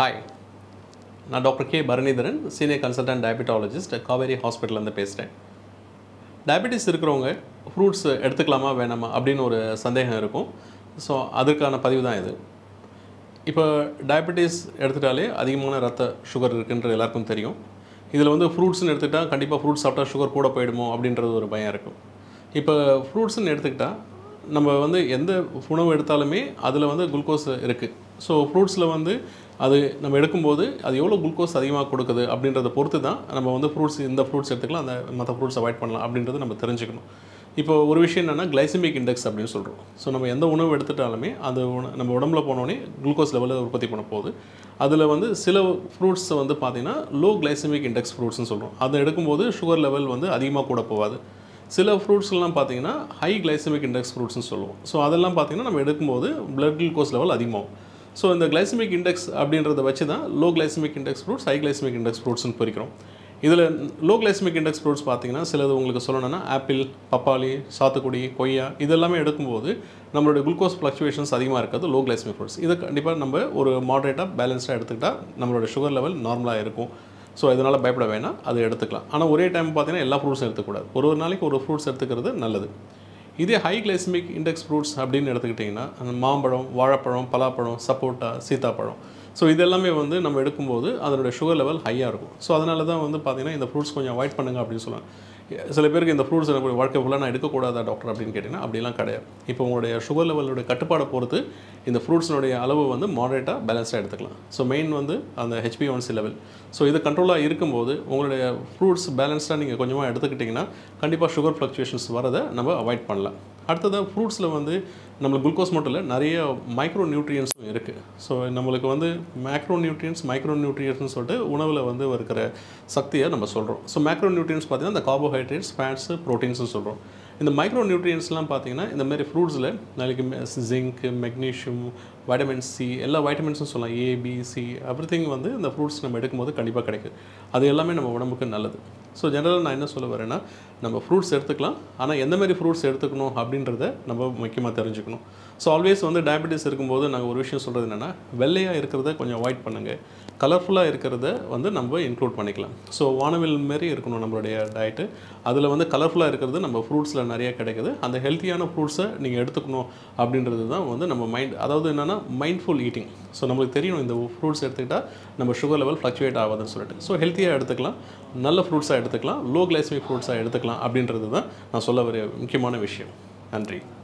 hi நான் doctor K Bharanitharan senior consultant diabetologist Kaveri ஹாஸ்பிட்டல்லேருந்து பேசுகிறேன் டயபெட்டிஸ் இருக்கிறவங்க ஃப்ரூட்ஸ் எடுத்துக்கலாமா வேணாமா அப்படின்னு ஒரு சந்தேகம் இருக்கும் ஸோ அதற்கான பதிவு தான் இது இப்போ டயபெட்டிஸ் எடுத்துட்டாலே அதிகமான ரத்த சுகர் இருக்குன்றது எல்லாருக்கும் தெரியும் இதில் வந்து ஃப்ரூட்ஸ்னு எடுத்துக்கிட்டால் கண்டிப்பாக ஃப்ரூட்ஸ் சாப்பிட்டா சுகர் கூட போயிடுமோ அப்படின்றது ஒரு பயம் இருக்கும் இப்போ ஃப்ரூட்ஸ்னு எடுத்துக்கிட்டால் நம்ம வந்து எந்த உணவு எடுத்தாலுமே அதில் வந்து குளுக்கோஸ் இருக்குது ஸோ ஃப்ரூட்ஸில் வந்து அது நம்ம எடுக்கும்போது அது எவ்வளோ குளுக்கோஸ் அதிகமாக கொடுக்குது அப்படின்றத பொறுத்து தான் நம்ம வந்து ஃப்ரூட்ஸ் இந்த ஃப்ரூட்ஸ் எடுத்துக்கலாம் அந்த மற்ற ஃப்ரூட்ஸ் அவாய்ட் பண்ணலாம் அப்படின்றது நம்ம தெரிஞ்சுக்கணும் இப்போ ஒரு விஷயம் என்னென்னா கிளைசமிக் இண்டெக்ஸ் அப்படின்னு சொல்கிறோம் ஸோ நம்ம எந்த உணவு எடுத்துட்டாலுமே அது உண- நம்ம உடம்புல போனோடனே குளுக்கோஸ் லெவலில் உற்பத்தி பண்ண போகுது அதில் வந்து சில ஃப்ரூட்ஸ் வந்து பார்த்திங்கன்னா லோ கிளைசமிக் இண்டெக்ஸ் ஃப்ரூட்ஸ்னு சொல்கிறோம் அதை எடுக்கும்போது சுகர் லெவல் வந்து அதிகமாக கூட போகாது சில ஃப்ரூட்ஸ்லாம் பார்த்தீங்கன்னா ஹை கிளைசமிக் இண்டெக்ஸ் ஃப்ரூட்ஸ்னு சொல்லுவோம் ஸோ அதெல்லாம் பார்த்தீங்கன்னா நம்ம எடுக்கும்போது blood குளுக்கோஸ் லெவல் அதிகமாகும் ஸோ இந்த கிளைசமிக் இண்டெக்ஸ் அப்படின்றத வச்சு தான் low glycemic index fruits high glycemic index ஃப்ரூட்ஸ்னு பிரிக்கிறோம் இதில் லோ கிளைசமிக் இண்டெக்ஸ் ஃப்ரூட்ஸ் பார்த்தீங்கன்னா சிலது உங்களுக்கு சொல்லணும்னா ஆப்பிள் பப்பாளி சாத்துக்குடி கொய்யா இதெல்லாமே எடுக்கும்போது நம்மளுடைய குளுக்கோஸ் ஃப்ளக்சுவேஷன்ஸ் அதிகமாக இருக்கிறது லோ கிளைசமிக் ஃப்ரூட்ஸ் இதை கண்டிப்பாக நம்ம ஒரு மாடரேட்டாக பேலன்ஸ்டாக எடுத்துக்கிட்டால் நம்மளோட சுகர் லெவல் நார்மலாக இருக்கும் ஸோ இதனால் பயப்பட வேணாம் அதை எடுத்துக்கலாம் ஆனால் ஒரே டைம் பார்த்தீங்கன்னா எல்லா ஃப்ரூட்ஸும் எடுத்துக்கூடாது ஒரு ஒரு நாளைக்கு ஒரு ஃப்ரூட்ஸ் எடுத்துக்கிறது நல்லது இதே ஹை கிளைசமிக் இண்டெக்ஸ் ஃப்ரூட்ஸ் அப்படின்னு எடுத்துக்கிட்டிங்கன்னா அந்த மாம்பழம் வாழைப்பழம் பலாப்பழம் சப்போட்டா சீத்தாப்பழம் ஸோ இதெல்லாமே வந்து நம்ம எடுக்கும்போது அதனுடைய சுகர் லெவல் ஹையாக இருக்கும் ஸோ அதனால தான் வந்து பார்த்தீங்கன்னா இந்த ஃப்ரூட்ஸ் கொஞ்சம் அவாய்ட் பண்ணுங்க அப்படின்னு சொல்லுவேன் சில பேருக்கு இந்த ஃப்ரூட்ஸ் எனக்கு வாழ்க்கை ஃபுல்லாக நான் எடுக்கக்கூடாதா டாக்டர் அப்படின்னு கேட்டிங்கன்னா அப்படிலாம் கிடையாது இப்போ உங்களுடைய சுகர் லெவலோட கட்டுப்பாடை பொறுத்து இந்த ஃப்ரூட்ஸ்னுடைய அளவு வந்து மாடரேட்டாக பேலன்ஸாக எடுத்துக்கலாம் ஸோ மெயின் வந்து அந்த ஹெச்பி ஒன்சி லெவல் ஸோ இது கண்ட்ரோலாக இருக்கும்போது உங்களுடைய ஃப்ரூட்ஸ் பேலன்ஸ்டாக நீங்கள் கொஞ்சமாக எடுத்துக்கிட்டிங்கன்னா கண்டிப்பாக சுகர் ஃப்ளக்சுவேஷன்ஸ் வரதை நம்ம அவாய்ட் பண்ணலாம் அடுத்ததாக ஃப்ரூட்ஸில் வந்து நம்மளுக்கு குளுக்கோஸ் மட்டும் இல்லை நிறைய மைக்ரோ நியூட்ரியன்ஸும் இருக்குது ஸோ நம்மளுக்கு வந்து மேக்ரோ நியூட்ரியன்ஸ் மைக்ரோ நியூட்ரியன்ஸ்னு சொல்லிட்டு உணவில் வந்து இருக்கிற சக்தியை நம்ம சொல்கிறோம் ஸோ மேக்ரோ நியூட்ரியன்ஸ் பார்த்தீங்கன்னா இந்த கார்போஹைட்ரேட்ஸ் ஃபேட்ஸு ப்ரோட்டீன்ஸ்னு சொல்கிறோம் இந்த மைக்ரோ நியூட்ரியன்ஸ்லாம் பார்த்தீங்கன்னா இந்த மாதிரி ஃப்ரூட்ஸில் நாளைக்கு ஜிங்க் மெக்னீஷியம் வைட்டமின் சி எல்லா வைட்டமின்ஸும் சொல்லலாம் ஏ பி சி எவ்ரி வந்து இந்த ஃப்ரூட்ஸ் நம்ம எடுக்கும்போது கண்டிப்பாக கிடைக்குது அது எல்லாமே நம்ம உடம்புக்கு நல்லது ஸோ ஜெனரலாக நான் என்ன சொல்ல வரேன்னா நம்ம ஃப்ரூட்ஸ் எடுத்துக்கலாம் ஆனால் எந்த மாதிரி ஃப்ரூட்ஸ் எடுத்துக்கணும் அப்படின்றத நம்ம முக்கியமாக தெரிஞ்சுக்கணும் ஸோ ஆல்வேஸ் வந்து டயபெட்டிஸ் இருக்கும்போது நாங்கள் ஒரு விஷயம் சொல்கிறது என்னென்னா வெள்ளையாக இருக்கிறத கொஞ்சம் அவாய்ட் பண்ணுங்கள் கலர்ஃபுல்லாக இருக்கிறத வந்து நம்ம இன்க்ளூட் பண்ணிக்கலாம் ஸோ வானவில் மாரி இருக்கணும் நம்மளுடைய டயட்டு அதில் வந்து கலர்ஃபுல்லாக இருக்கிறது நம்ம ஃப்ரூட்ஸில் நிறைய கிடைக்குது அந்த ஹெல்த்தியான ஃப்ரூட்ஸை நீங்கள் எடுத்துக்கணும் அப்படின்றது தான் வந்து நம்ம மைண்ட் அதாவது என்னென்னா மைண்ட்ஃபுல் ஈட்டிங் ஸோ நம்மளுக்கு தெரியும் இந்த ஃப்ரூட்ஸ் எடுத்துக்கிட்டால் நம்ம சுகர் லெவல் ஃப்ளக்சுவேட் ஆகாதுன்னு சொல்லிட்டு ஸோ ஹெல்த்தியாக எடுத்துக்கலாம் நல்ல ஃப்ரூட்ஸாக எடுத்துக்கலாம் லோ கிளைசமிக் ஃப்ரூட்ஸாக எடுத்துக்கலாம் அப்படின்றது தான் நான் சொல்ல வர முக்கியமான விஷயம் நன்றி